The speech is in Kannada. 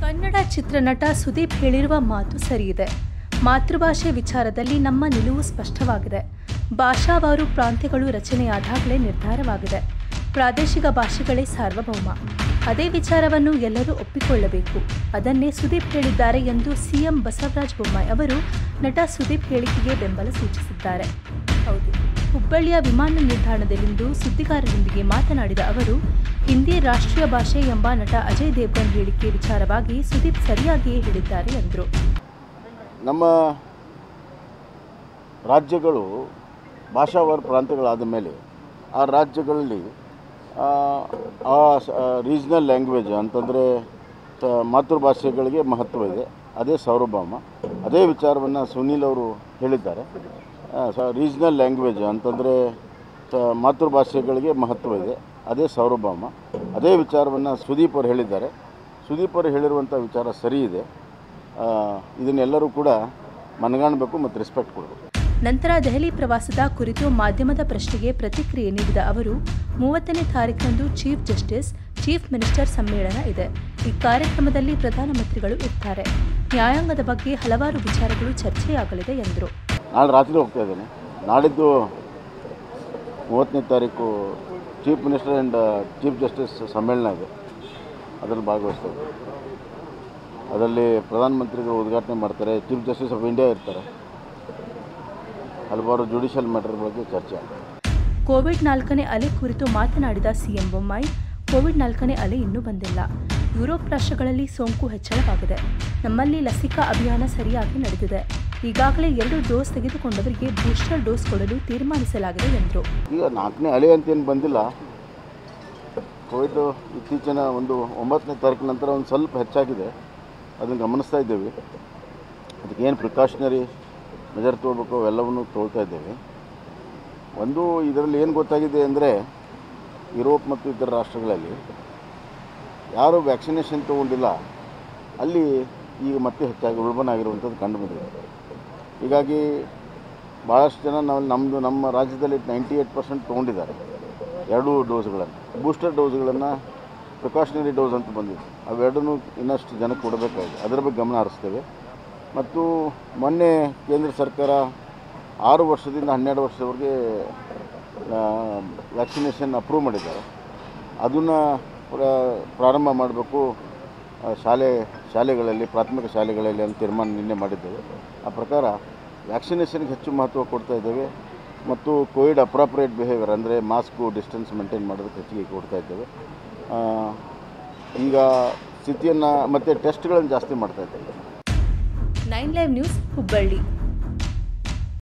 ಕನ್ನಡ ಚಿತ್ರನಟ ಸುದೀಪ್ ಹೇಳಿರುವ ಮಾತು ಸರಿಯಿದೆ ಮಾತೃಭಾಷೆ ವಿಚಾರದಲ್ಲಿ ನಮ್ಮ ನಿಲುವು ಸ್ಪಷ್ಟವಾಗಿದೆ ಭಾಷಾವಾರು ಪ್ರಾಂತ್ಯಗಳು ರಚನೆಯಾದಾಗಲೇ ನಿರ್ಧಾರವಾಗಿದೆ ಪ್ರಾದೇಶಿಕ ಭಾಷೆಗಳೇ ಸಾರ್ವಭೌಮ ಅದೇ ವಿಚಾರವನ್ನು ಎಲ್ಲರೂ ಒಪ್ಪಿಕೊಳ್ಳಬೇಕು ಅದನ್ನೇ ಸುದೀಪ್ ಹೇಳಿದ್ದಾರೆ ಎಂದು ಸಿಎಂ ಬಸವರಾಜ ಬೊಮ್ಮಾಯಿ ಅವರು ನಟ ಸುದೀಪ್ ಹೇಳಿಕೆಗೆ ಬೆಂಬಲ ಸೂಚಿಸಿದ್ದಾರೆ ಹೌದು ಹುಬ್ಬಳ್ಳಿಯ ವಿಮಾನ ನಿಲ್ದಾಣದಲ್ಲಿಂದು ಸುದ್ದಿಗಾರರೊಂದಿಗೆ ಮಾತನಾಡಿದ ಅವರು ಹಿಂದಿ ರಾಷ್ಟ್ರೀಯ ಭಾಷೆ ಎಂಬ ನಟ ಅಜಯ್ ದೇವ್ಗನ್ ಹೇಳಿಕೆ ವಿಚಾರವಾಗಿ ಸುದೀಪ್ ಸರಿಯಾಗಿಯೇ ಹೇಳಿದ್ದಾರೆ ಎಂದರು ನಮ್ಮ ರಾಜ್ಯಗಳು ಭಾಷಾವಾರು ಪ್ರಾಂತ್ಯಗಳಾದ ಮೇಲೆ ಆ ರಾಜ್ಯಗಳಲ್ಲಿ ಆ, ಆ ರೀಜ್ನಲ್ ಲ್ಯಾಂಗ್ವೇಜ್ ಅಂತಂದರೆ ತ- ಮಾತೃಭಾಷೆಗಳಿಗೆ ಮಹತ್ವ ಇದೆ ಅದೇ ಸಾರ್ವಭೌಮ ಅದೇ ವಿಚಾರವನ್ನು ಸುನೀಲ್ ಅವರು ಹೇಳಿದ್ದಾರೆ ರೀಜ್ನಲ್ ಲ್ಯಾಂಗ್ವೇಜ್ ಅಂತಂದರೆ ತ- ಮಾತೃಭಾಷೆಗಳಿಗೆ ಮಹತ್ವ ಇದೆ ಅದೇ ಸಾರ್ವಭೌಮ ಅದೇ ವಿಚಾರವನ್ನು ಸುದೀಪ್ ಅವರು ಹೇಳಿದ್ದಾರೆ ಸುದೀಪ್ ಅವರು ಹೇಳಿರುವಂಥ ವಿಚಾರ ಸರಿ ಇದೆ ಆ, ಇದನ್ನೆಲ್ಲರೂ ಕೂಡ ಮನಗಾಣಬೇಕು ಮತ್ತು ರೆಸ್ಪೆಕ್ಟ್ ಕೊಡಬೇಕು ನಂತರ ದೆಹಲಿ ಪ್ರವಾಸದ ಕುರಿತು ಮಾಧ್ಯಮದ ಪ್ರಶ್ನೆಗೆ ಪ್ರತಿಕ್ರಿಯೆ ನೀಡಿದ ಅವರು ಮೂವತ್ತನೇ ತಾರೀಕಿನಂದು ಚೀಫ್ ಜಸ್ಟಿಸ್ ಚೀಫ್ ಮಿನಿಸ್ಟರ್ ಸಮ್ಮೇಳನ ಇದೆ ಈ ಕಾರ್ಯಕ್ರಮದಲ್ಲಿ ಪ್ರಧಾನಮಂತ್ರಿಗಳು ಇರ್ತಾರೆ ನ್ಯಾಯಾಂಗದ ಬಗ್ಗೆ ಹಲವಾರು ವಿಚಾರಗಳು ಚರ್ಚೆಯಾಗಲಿದೆ ಎಂದರು ನಾಳೆ ರಾತ್ರಿ ಹೋಗ್ತಾ ಇದ್ದೇನೆ ನಾಡಿದ್ದು ಮೂವತ್ತನೇ ತಾರೀಕು chief minister and chief justice ಸಮ್ಮೇಳನ ಇದೆ ಅದರಲ್ಲಿ ಭಾಗವಹಿಸ್ತೇವೆ ಅದರಲ್ಲಿ ಪ್ರಧಾನಮಂತ್ರಿಗಳು ಉದ್ಘಾಟನೆ ಮಾಡ್ತಾರೆ ಚೀಫ್ ಜಸ್ಟಿಸ್ ಆಫ್ ಇಂಡಿಯಾ ಇರ್ತಾರೆ ಹಲವಾರು ಜುಡಿಷಿಯಲ್ ಮ್ಯಾಟರ್ ಬಗ್ಗೆ ಚರ್ಚೆ ಆಗ್ತದೆ ಕೋವಿಡ್ ನಾಲ್ಕನೇ ಅಲೆ ಕುರಿತು ಮಾತನಾಡಿದ ಸಿಎಂ ಬೊಮ್ಮಾಯಿ ಕೋವಿಡ್ ನಾಲ್ಕನೇ ಅಲೆ ಇನ್ನೂ ಬಂದಿಲ್ಲ ಯುರೋಪ್ ರಾಷ್ಟ್ರಗಳಲ್ಲಿ ಸೋಂಕು ಹೆಚ್ಚಳವಾಗಿದೆ ನಮ್ಮಲ್ಲಿ ಲಸಿಕಾ ಅಭಿಯಾನ ಸರಿಯಾಗಿ ನಡೆದಿದೆ ಈಗಾಗಲೇ ಎರಡು ಡೋಸ್ ತೆಗೆದುಕೊಂಡವರಿಗೆ ಬೂಸ್ಟರ್ ಡೋಸ್ ಕೊಡಲು ತೀರ್ಮಾನಿಸಲಾಗಿದೆ ಎಂದರು ಈಗ ನಾಲ್ಕನೇ ಅಲೆ ಅಂತೇನು ಬಂದಿಲ್ಲ ಕೋವಿಡ್ ಇತ್ತೀಚಿನ ಒಂದು ಒಂಬತ್ತನೇ ತಾರೀಕು ನಂತರ ಒಂದು ಸ್ವಲ್ಪ ಹೆಚ್ಚಾಗಿದೆ ಅದನ್ನು ಗಮನಿಸ್ತಾ ಇದ್ದೇವೆ ಅದಕ್ಕೆ ಏನು ಪ್ರಿಕಾಷನರಿ ಮೆಜರ್ ತೊಗೋಬೇಕು ಅವೆಲ್ಲವನ್ನು ತೊಗೊಳ್ತಾ ಇದ್ದೇವೆ ಒಂದು ಇದರಲ್ಲಿ ಏನು ಗೊತ್ತಾಗಿದೆ ಅಂದರೆ ಯುರೋಪ್ ಮತ್ತು ಇತರ ರಾಷ್ಟ್ರಗಳಲ್ಲಿ ಯಾರು ವ್ಯಾಕ್ಸಿನೇಷನ್ ತೊಗೊಂಡಿಲ್ಲ ಅಲ್ಲಿ ಈಗ ಮತ್ತೆ ಹೆಚ್ಚಾಗಿ ಉಳ್ಬಣ ಆಗಿರುವಂಥದ್ದು ಕಂಡು ಬಂದಿದೆ ಹೀಗಾಗಿ ಭಾಳಷ್ಟು ಜನ ನಾವು ನಮ್ಮದು ನಮ್ಮ ರಾಜ್ಯದಲ್ಲಿ ನೈಂಟಿ ಏಯ್ಟ್ ಪರ್ಸೆಂಟ್ ತೊಗೊಂಡಿದ್ದಾರೆ ಎರಡೂ ಡೋಸ್ಗಳನ್ನು ಬೂಸ್ಟರ್ ಡೋಸ್ಗಳನ್ನು ಪ್ರಿಕಾಷನರಿ ಡೋಸ್ ಅಂತ ಬಂದಿದೆ ಅವೆರಡನ್ನೂ ಇನ್ನಷ್ಟು ಜನಕ್ಕೆ ಕೊಡಬೇಕಾಗಿದೆ ಅದರ ಬಗ್ಗೆ ಗಮನ ಹರಿಸ್ತೇವೆ ಮತ್ತು ಮೊನ್ನೆ ಕೇಂದ್ರ ಸರ್ಕಾರ ಆರು ವರ್ಷದಿಂದ ಹನ್ನೆರಡು ವರ್ಷದವರೆಗೆ ವ್ಯಾಕ್ಸಿನೇಷನ್ ಅಪ್ರೂವ್ ಮಾಡಿದ್ದಾರೆ ಅದನ್ನು ಪ್ರಾರಂಭ ಮಾಡಬೇಕು ಆ, ಶಾಲೆ ಶಾಲೆಗಳಲ್ಲಿ ಪ್ರಾಥಮಿಕ ಶಾಲೆಗಳಲ್ಲಿ ಅಂತ ತೀರ್ಮಾನ ನಿನ್ನೆ ಮಾಡಿದ್ದೇವೆ ಆ ಪ್ರಕಾರ ವ್ಯಾಕ್ಸಿನೇಷನ್ಗೆ ಹೆಚ್ಚು ಮಹತ್ವ ಕೊಡ್ತಾ ಇದ್ದೇವೆ ಮತ್ತು ಕೋವಿಡ್ ಅಪ್ರಾಪ್ರಿಯೇಟ್ ಬಿಹೇವಿಯರ್ ಅಂದರೆ ಮಾಸ್ಕು ಡಿಸ್ಟೆನ್ಸ್ ಮೇಂಟೈನ್ ಮಾಡೋದಕ್ಕೆ ಹೆಚ್ಚಿಗೆ ಕೊಡ್ತಾ ಇದ್ದೇವೆ ಆ, ಈಗ ಸ್ಥಿತಿಯನ್ನು ಮತ್ತು ಟೆಸ್ಟ್ಗಳನ್ನು ಜಾಸ್ತಿ ಮಾಡ್ತಾ ಇದ್ದೇವೆ ನೈನ್ ಲೈವ್ ನ್ಯೂಸ್ ಹುಬ್ಬಳ್ಳಿ